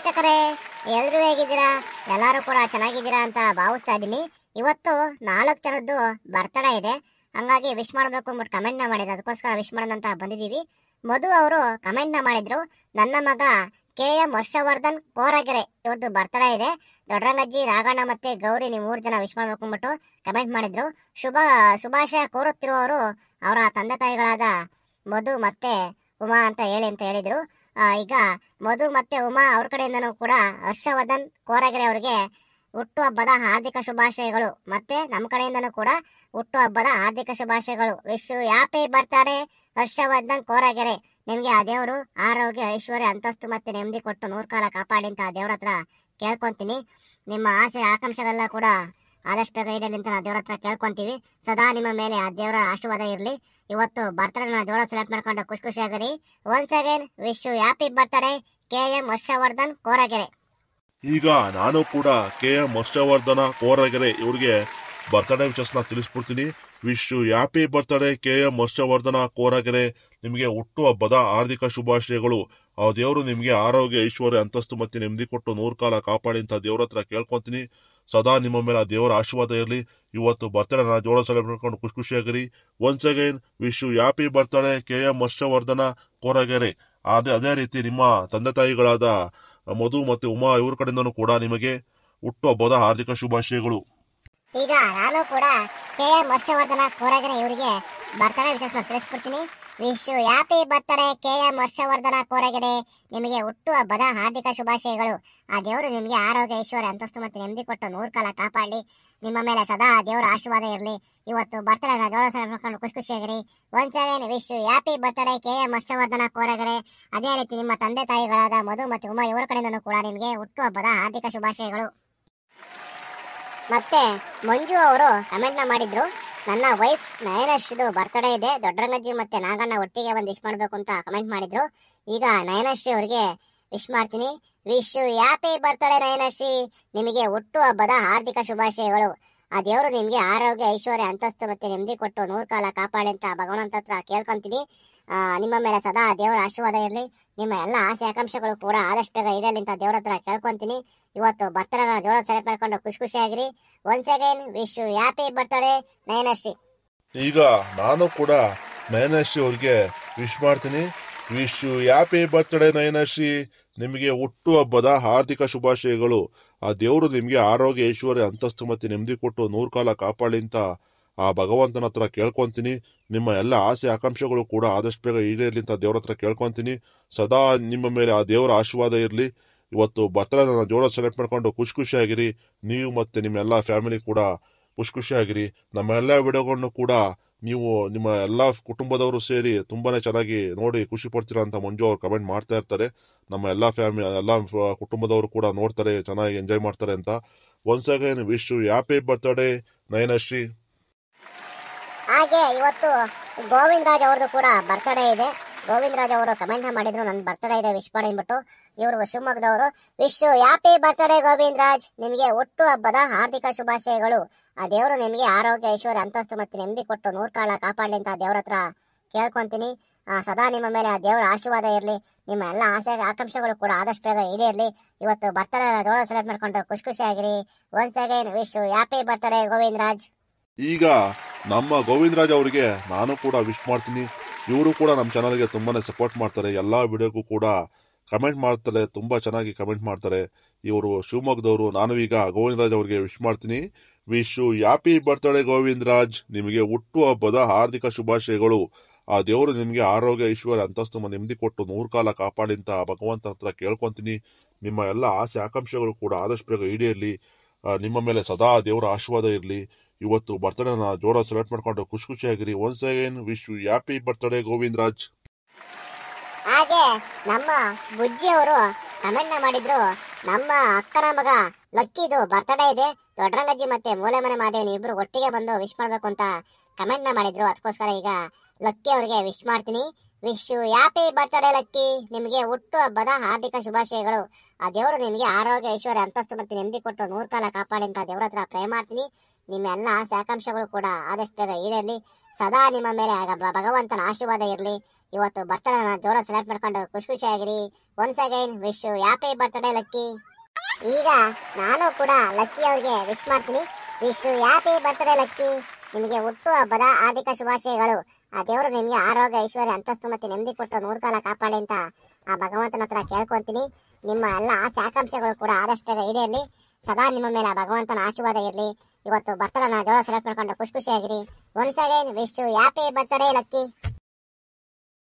ವೀಕ್ಷಕರೇ ಎಲ್ರು ಹೇಗಿದ್ದೀರಾ ಎಲ್ಲರೂ ಕೂಡ ಚೆನ್ನಾಗಿದ್ದೀರಾ ಅಂತ ಭಾವಿಸ್ತಾ ಇದ್ದೀನಿ ಇವತ್ತು ನಾಲ್ಕು ಜನದ್ದು ಬರ್ತಡೇ ಇದೆ ಹಂಗಾಗಿ ವಿಶ್ ಮಾಡಬೇಕು ಅಂದ್ಬಿಟ್ಟು ಕಮೆಂಟ್ ನ ಮಾಡಿದ್ರು ಅದಕ್ಕೋಸ್ಕರ ವಿಶ್ ಮಾಡೋಣ ಅಂತ ಬಂದಿದ್ದೀವಿ ಮಧು ಅವರು ಕಮೆಂಟ್ ನ ಮಾಡಿದ್ರು ನನ್ನ ಮಗ ಕೆ ಎಂ ಹರ್ಷವರ್ಧನ್ ಕೋರಗೆರೆ ಇವತ್ತು ಬರ್ತಡೇ ಇದೆ ದೊಡ್ಡರಂಗಜ್ಜಿ ರಾಘಣ್ಣ ಮತ್ತೆ ಗೌರಿ ನೀವು ಮೂರು ಜನ ವಿಶ್ ಮಾಡ್ಬೇಕು ಅಂದ್ಬಿಟ್ಟು ಕಮೆಂಟ್ ಮಾಡಿದ್ರು ಶುಭ ಶುಭಾಶಯ ಕೋರುತ್ತಿರುವವರು ಅವರ ತಂದೆ ತಾಯಿಗಳಾದ ಮಧು ಮತ್ತೆ ಉಮಾ ಅಂತ ಹೇಳಿ ಅಂತ ಹೇಳಿದ್ರು ಆ, ಈಗ ಮಧು ಮತ್ತೆ ಉಮಾ ಅವ್ರ ಕಡೆಯಿಂದನೂ ಕೂಡ ಹರ್ಷವರ್ಧನ್ ಕೋರಗೆರೆ ಅವರಿಗೆ ಹುಟ್ಟು ಹಬ್ಬದ ಹಾರ್ದಿಕ ಶುಭಾಶಯಗಳು ಮತ್ತೆ ನಮ್ಮ ಕಡೆಯಿಂದನೂ ಕೂಡ ಹುಟ್ಟು ಹಬ್ಬದ ಹಾರ್ದಿಕ ಶುಭಾಶಯಗಳು ವಿಶ್ ಯಾಪಿ ಬರ್ತಾಡೆ ಹರ್ಷವರ್ಧನ್ ಕೋರಗೆರೆ ನಿಮ್ಗೆ ಆ ದೇವರು ಆರೋಗ್ಯ ಐಶ್ವರ್ಯ ಅಂತಸ್ತು ಮತ್ತೆ ನೆಮ್ಮದಿ ಕೊಟ್ಟು ನೂರ್ ಕಾಲ ಕಾಪಾಡಿ ಅಂತ ಆ ದೇವ್ರ ಹತ್ರ ಕೇಳ್ಕೊಂತೀನಿ ನಿಮ್ಮ ಆಸೆ ಆಕಾಂಕ್ಷೆಗಳೆಲ್ಲ ಕೂಡ ಆದಷ್ಟು ಬೇಗ ಈಡೇರಲಿ ಅಂತ ನಾವು ದೇವ್ರ ಹತ್ರ ಕೇಳ್ಕೊಂತೀವಿ ಸದಾ ನಿಮ್ಮ ಮೇಲೆ ಆ ದೇವರ ಆಶೀರ್ವಾದ ಇರಲಿ ಇವತ್ತು ಬರ್ತಡೇನ ಜೋರ ಸೆಲೆಕ್ಟ್ ಮಾಡ್ಕೊಂಡು ಖುಷಿ ಖುಷಿಯಾಗಿರಿ once again wish you happy birthday K M Harshavardhan Koragere ಈಗ ನಾನು ಕೂಡ ಕೆ ಎಂ ಹರ್ಷವರ್ಧನ ಕೋರಗೆರೆ ಇವ್ರಿಗೆ ಬರ್ತ್ಡೇ ವಿಶಸ್ನ ತಿಳಿಸ್ಬಿಡ್ತೀನಿ wish happy birthday K M Harshavardhana Koragere ನಿಮಗೆ ಹುಟ್ಟು ಹಬ್ಬದ ಹಾರ್ದಿಕ ಶುಭಾಶಯಗಳು ಆ ದೇವರು ನಿಮಗೆ ಆರೋಗ್ಯ ಐಶ್ವರ್ಯ ಅಂತಸ್ತು ಮತ್ತೆ ನೆಮ್ಮದಿ ಕೊಟ್ಟು ನೂರು ಕಾಲ ಕಾಪಾಡಿ ಅಂತ ದೇವ್ರ ಹತ್ರ ಕೇಳ್ಕೊಂತೀನಿ ಸದಾ ನಿಮ್ಮ ಮೇಲೆ ಆ ದೇವರ ಆಶೀರ್ವಾದ ಇರಲಿ ಇವತ್ತು ಬರ್ತ್ಡೇ ನಾ ಜೋರ ಸೆಲೆಬ್ರೇಟ್ ಮಾಡ್ಕೊಂಡು ಖುಷಿ ಖುಷಿಯಾಗಿರಿ once again wish happy birthday K M Harshavardhana Koragere ಅದೇ ಅದೇ ರೀತಿ ನಿಮ್ಮ ತಂದೆ ತಾಯಿಗಳಾದ ಮಧು ಮತ್ತೆ ಉಮಾ ಇವ್ರ ಕಡೆಯಿಂದನೂ ಕೂಡ ನಿಮಗೆ ಹುಟ್ಟು ಹಬ್ಬದ ಹಾರ್ದಿಕ ಶುಭಾಶಯಗಳು ಈಗ ನಾನು ಕೂಡ ಕೆ ಎಂ ಹರ್ಷವರ್ಧನ ಕೋರಗೆರೆ ಇವರಿಗೆ ಬರ್ತಡೇ ವಿಶೇಷ ತಿಳಿಸ್ಬಿಡ್ತೀನಿ wish you happy birthday K M Harshavardhana Koragere ನಿಮಗೆ ಹುಟ್ಟು ಹಬ್ಬದ ಹಾರ್ದಿಕ ಶುಭಾಶಯಗಳು ಆ ದೇವರು ನಿಮಗೆ ಆರೋಗ್ಯ ಐಶ್ವರ್ಯ ಅಂತಸ್ತು ಮತ್ತೆ ನೆಮ್ಮದಿ ಕೊಟ್ಟು ನೂರು ಕಾಲ ಕಾಪಾಡಲಿ ನಿಮ್ಮ ಮೇಲೆ ಸದಾ ಆ ದೇವರ ಆಶೀರ್ವಾದ ಇರಲಿ ಇವತ್ತು ಬರ್ತಡೇ ಜೋರ ಮಾಡ್ಕೊಂಡು ಖುಷಿ ಖುಷಿಯಾಗಿರಿ once again wish you happy birthday K M Harshavardhana Koragere ಅದೇ ರೀತಿ ನಿಮ್ಮ ತಂದೆ ತಾಯಿಗಳಾದ ಮಧು ಮತ್ತು ಉಮಾ ಇವರ ಕಡೆಯಿಂದನೂ ಕೂಡ ನಿಮಗೆ ಹುಟ್ಟು ಹಬ್ಬದ ಹಾರ್ದಿಕ ಶುಭಾಶಯಗಳು ಮತ್ತೆ ಮಂಜು ಅವರು ಕಮೆಂಟ್ ನ ಮಾಡಿದ್ರು ನನ್ನ ವೈಫ್ ನಯನಶ್ದು ಬರ್ತಡೇ ಇದೆ ದೊಡ್ಡರಂಗಜ್ಜಿ ಮತ್ತೆ ನಾಗಣ್ಣ ಒಟ್ಟಿಗೆ ಬಂದು ವಿಶ್ ಮಾಡಬೇಕು ಅಂತ ಕಮೆಂಟ್ ಮಾಡಿದ್ರು ಈಗ ನಯನಶ್ರೀ ಅವರಿಗೆ ವಿಶ್ ಮಾಡ್ತೀನಿ wish you happy birthday Nayanashree ನಿಮಗೆ ಹುಟ್ಟು ಹಬ್ಬದ ಹಾರ್ದಿಕ ಶುಭಾಶಯಗಳು ಆ ದೇವರು ನಿಮಗೆ ಆರೋಗ್ಯ ಐಶ್ವರ್ಯ ಅಂತಸ್ತು ಮತ್ತೆ ನೆಮ್ಮದಿ ಕೊಟ್ಟು ನೂರು ಕಾಲ ಕಾಪಾಡಿ ಅಂತ ಭಗವಂತ ಹತ್ರ ಕೇಳ್ಕೊಂತೀನಿ ಆ, ನಿಮ್ಮ ಮೇಲೆ ಸದಾ ದೇವರ ಆಶೀರ್ವಾದ ಇರಲಿ ನಿಮ್ಮ ಎಲ್ಲ ಆಸೆ ಆಕಾಂಕ್ಷೆಗಳು ಕೂಡ ಆದಷ್ಟು ಬೇಗ ಈಡೇರಲಿ ಅಂತ ದೇವ್ರ ಹತ್ರ ಕೇಳ್ಕೊಂತೀನಿ ಇವತ್ತು ಬರ್ತಡೇನ ಜೋರ ಸೆಲೆಕ್ಟ್ ಮಾಡ್ಕೊಂಡು ಖುಷಿ ಖುಷಿಯಾಗಿರಿ once again wish you happy birthday Nayanashree ಈಗ ನಾನು ಕೂಡ ನಯನಶ್ರೀ ಅವ್ರಿಗೆ ವಿಶ್ ಮಾಡ್ತೀನಿ wish you happy birthday Nayanashree ನಿಮಗೆ ಹುಟ್ಟು ಹಬ್ಬದ ಹಾರ್ದಿಕ ಶುಭಾಶಯಗಳು ಆ ದೇವರು ನಿಮಗೆ ಆರೋಗ್ಯ ಐಶ್ವರ್ಯ ಅಂತಸ್ತು ಮತ್ತೆ ನೆಮ್ಮದಿ ಕೊಟ್ಟು ನೂರು ಕಾಲ ಕಾಪಾಡಿ ಅಂತ ಆ ಭಗವಂತನ ಹತ್ರ ಕೇಳ್ಕೊಂತೀನಿ ನಿಮ್ಮ ಎಲ್ಲ ಆಸೆ ಆಕಾಂಕ್ಷೆಗಳು ಕೂಡ ಆದಷ್ಟು ಬೇಗ ಈಡೇರಲಿ ಅಂತ ದೇವ್ರ ಹತ್ರ ಕೇಳ್ಕೊಂತೀನಿ ಸದಾ ನಿಮ್ಮ ಮೇಲೆ ಆ ದೇವರ ಆಶೀರ್ವಾದ ಇರಲಿ ಇವತ್ತು ಬರ್ತಡೇನ ಜೋರ ಸೆಲೆಕ್ಟ್ ಮಾಡ್ಕೊಂಡು ಖುಷಿ ಖುಷಿಯಾಗಿರಿ ನೀವು ಮತ್ತೆ ನಿಮ್ಮ ಎಲ್ಲ ಫ್ಯಾಮಿಲಿ ಕೂಡ ಖುಷಿ ಖುಷಿಯಾಗಿರಿ ನಮ್ಮ ಎಲ್ಲ ವಿಡಿಯೋಗಳನ್ನು ಕೂಡ ನೀವು ನಿಮ್ಮ ಎಲ್ಲ ಕುಟುಂಬದವರು ಸೇರಿ ತುಂಬಾನೇ ಚೆನ್ನಾಗಿ ನೋಡಿ ಖುಷಿ ಪಡ್ತೀರಾ ಅಂತ ಮಂಜು ಅವ್ರು ಕಮೆಂಟ್ ಮಾಡ್ತಾ ಇರ್ತಾರೆ ನಮ್ಮ ಎಲ್ಲ ಫ್ಯಾಮಿಲಿ ಎಲ್ಲ ಫ- ಕುಟುಂಬದವರು ಕೂಡ ನೋಡ್ತಾರೆ ಚೆನ್ನಾಗಿ ಎಂಜಾಯ್ ಮಾಡ್ತಾರೆ ಅಂತ once again wish happy birthday Nayanashree ಹಾಗೆ ಇವತ್ತು ಗೋವಿಂದ್ ರಾಜ್ ಅವ್ರದ್ದು ಕೂಡ ಬರ್ತಡೇ ಇದೆ ಗೋವಿಂದ್ ರಾಜ್ ಅವರು ಕಮೆಂಟ್ ಮಾಡಿದ್ರು ನನ್ನ ಬರ್ತಡೇ ಇದೆ ವಿಶ್ ಮಾಡಿ ಅಂದ್ಬಿಟ್ಟು ಇವರು ಶಿವಮೊಗ್ಗದವರು wish happy birthday Govind Raj ನಿಮಗೆ ಹುಟ್ಟು ಹಬ್ಬದ ಹಾರ್ದಿಕ ಶುಭಾಶಯಗಳು ಆ ದೇವರು ನಿಮಗೆ ಆರೋಗ್ಯ ಐಶ್ವರ್ಯ ಅಂತಸ್ತು ಮತ್ತೆ ನೆಮ್ಮದಿ ಕೊಟ್ಟು ನೂರು ಕಾಲ ಕಾಪಾಡಲಿ ಅಂತ ದೇವ್ರ ಹತ್ರ ಕೇಳ್ಕೊಂತೀನಿ ಆ, ಸದಾ ನಿಮ್ಮ ಮೇಲೆ ಆ ದೇವರ ಆಶೀರ್ವಾದ ಇರಲಿ ನಿಮ್ಮ ಎಲ್ಲ ಆಸೆ ಆಕಾಂಕ್ಷೆಗಳು ಕೂಡ ಆದಷ್ಟು ಬೇಗ ಈಡೇರಲಿ ಇವತ್ತು ಬರ್ತಡೇ ಜೋಳ ಸೆಲೆಕ್ಟ್ ಮಾಡ್ಕೊಂಡು ಖುಷಿ ಖುಷಿಯಾಗಿರಿ once again wish happy birthday Govind Raj ಈಗ ನಮ್ಮ ಗೋವಿಂದರಾಜ್ ಅವರಿಗೆ ನಾನು ಕೂಡ ವಿಶ್ ಮಾಡ್ತೀನಿ ಇವರು ಕೂಡ ನಮ್ಮ ಚಾನಲ್ಗೆ ತುಂಬಾನೇ ಸಪೋರ್ಟ್ ಮಾಡ್ತಾರೆ ಎಲ್ಲ ವಿಡಿಯೋಗೂ ಕೂಡ ಕಮೆಂಟ್ ಮಾಡ್ತಾರೆ ತುಂಬಾ ಚೆನ್ನಾಗಿ ಕಮೆಂಟ್ ಮಾಡ್ತಾರೆ ಇವರು ಶಿವಮೊಗ್ಗದವರು ನಾನು ಈಗ ಗೋವಿಂದರಾಜ್ ಅವರಿಗೆ ವಿಶ್ ಮಾಡ್ತೀನಿ ವಿಶ್ ಹ್ಯಾಪಿ ಬರ್ತ್ಡೇ ಗೋವಿಂದರಾಜ್ ನಿಮಗೆ ಹುಟ್ಟು ಹಬ್ಬದ ಹಾರ್ದಿಕ ಶುಭಾಶಯಗಳು ಆ ದೇವರು ನಿಮಗೆ ಆರೋಗ್ಯ ಐಶ್ವರ್ಯ ಅಂತಸ್ತು ಮತ್ತು ನೆಮ್ಮದಿ ಕೊಟ್ಟು ನೂರು ಕಾಲ ಕಾಪಾಡಿ ಅಂತ ಭಗವಂತನ ಹತ್ರ ಕೇಳ್ಕೊಂತೀನಿ ನಿಮ್ಮ ಎಲ್ಲ ಆಸೆ ಆಕಾಂಕ್ಷೆಗಳು ಕೂಡ ಆದಷ್ಟು ಬೇಗ ಈಡೇರಲಿ ಆ, ನಿಮ್ಮ ಮೇಲೆ ಸದಾ ದೇವರ ಆಶೀರ್ವಾದ ಇರಲಿ ಇವತ್ತು ಬರ್ತಡೇನ ಜೋರ ಸೆಲೆಕ್ಟ್ ಮಾಡ್ಕೊಂಡು ಖುಷಿ ಖುಷಿಯಾಗಿರಿ once again wish you happy birthday Govind Raj ಹಾಗೆ ನಮ್ಮ ಬುಜ್ಜಿ ಅವರು ಕಮೆಂಟ್ ನ ಮಾಡಿದ್ರು ನಮ್ಮ ಅಕ್ಕನ ಮಗ ಲಕ್ಕಿದು ಬರ್ತಡೇ ಇದೆ ದೊಡ್ಡರಂಗಜ್ಜಿ ಮತ್ತೆ ಮೂಲೆ ಮನೆ ಮಾದೇವಿ ಇಬ್ರು ಒಟ್ಟಿಗೆ ಬಂದು ವಿಶ್ ಮಾಡ್ಬೇಕು ಅಂತ ಕಮೆಂಟ್ ನ ಮಾಡಿದ್ರು ಅದಕ್ಕೋಸ್ಕರ ಈಗ ಲಕ್ಕಿ ಅವರಿಗೆ ವಿಶ್ ಮಾಡ್ತೀನಿ wish you happy birthday Lucky ನಿಮಗೆ ಹುಟ್ಟು ಹಬ್ಬದ ಹಾರ್ದಿಕ ಶುಭಾಶಯಗಳು ಆ ದೇವರು ನಿಮಗೆ ಆರೋಗ್ಯ ಐಶ್ವರ್ಯ ಅಂತಸ್ತು ಮತ್ತೆ ನೆಮ್ಮದಿ ಕೊಟ್ಟು ನೂರು ಕಾಲ ಕಾಪಾಡಿ ಅಂತ ದೇವ್ರ ಹತ್ರ ಪ್ರೇ ಮಾಡ್ತೀನಿ ನಿಮ್ಮ ಎಲ್ಲ ಆಸೆ ಆಕಾಂಕ್ಷೆಗಳು ಕೂಡ ಆದಷ್ಟು ಬೇಗ ಈಡೇರಲಿ ಸದಾ ನಿಮ್ಮ ಮೇಲೆ ಆಗ ಭ- ಭಗವಂತನ ಆಶೀರ್ವಾದ ಇರಲಿ ಇವತ್ತು ಬರ್ತಡೇನ ಜೋರ ಸೆಲೆಕ್ಟ್ ಮಾಡ್ಕೊಂಡು ಖುಷಿ ಖುಷಿಯಾಗಿರಿ once again wish happy birthday Lucky ಈಗ ನಾನು ಕೂಡ ಲಕ್ಕಿ ಅವ್ರಿಗೆ ವಿಶ್ ಮಾಡ್ತೀನಿ ವಿಶ್ ಹ್ಯಾಪಿ ಬರ್ತಡೇ ಲಕ್ಕಿ ನಿಮಗೆ ಹುಟ್ಟು ಹಬ್ಬದ ಹಾರ್ದಿಕ ಶುಭಾಶಯಗಳು ಆ ದೇವರು ನಿಮಗೆ ಆರೋಗ್ಯ ಐಶ್ವರ್ಯ ಅಂತಸ್ತು ಮತ್ತೆ ನೆಮ್ಮದಿ ಕೊಟ್ಟು ನೂರು ಕಾಲ ಕಾಪಾಡಿ ಅಂತ ಆ ಭಗವಂತನ ಹತ್ರ ಕೇಳ್ಕೊಂತೀನಿ ನಿಮ್ಮ ಎಲ್ಲ ಆಸೆ ಆಕಾಂಕ್ಷೆಗಳು ಕೂಡ ಆದಷ್ಟು ಬೇಗ ಈಡೇರಲಿ ಸದಾ ನಿಮ್ಮ ಮೇಲೆ ಆ ಭಗವಂತನ ಆಶೀರ್ವಾದ ಇರಲಿ ಇವತ್ತು ಬರ್ತಡೇನ ಜೋರ ಸೆಲೆಕ್ಟ್ ಮಾಡ್ಕೊಂಡು ಖುಷಿ ಖುಷಿಯಾಗಿರಿ once again wish happy birthday lucky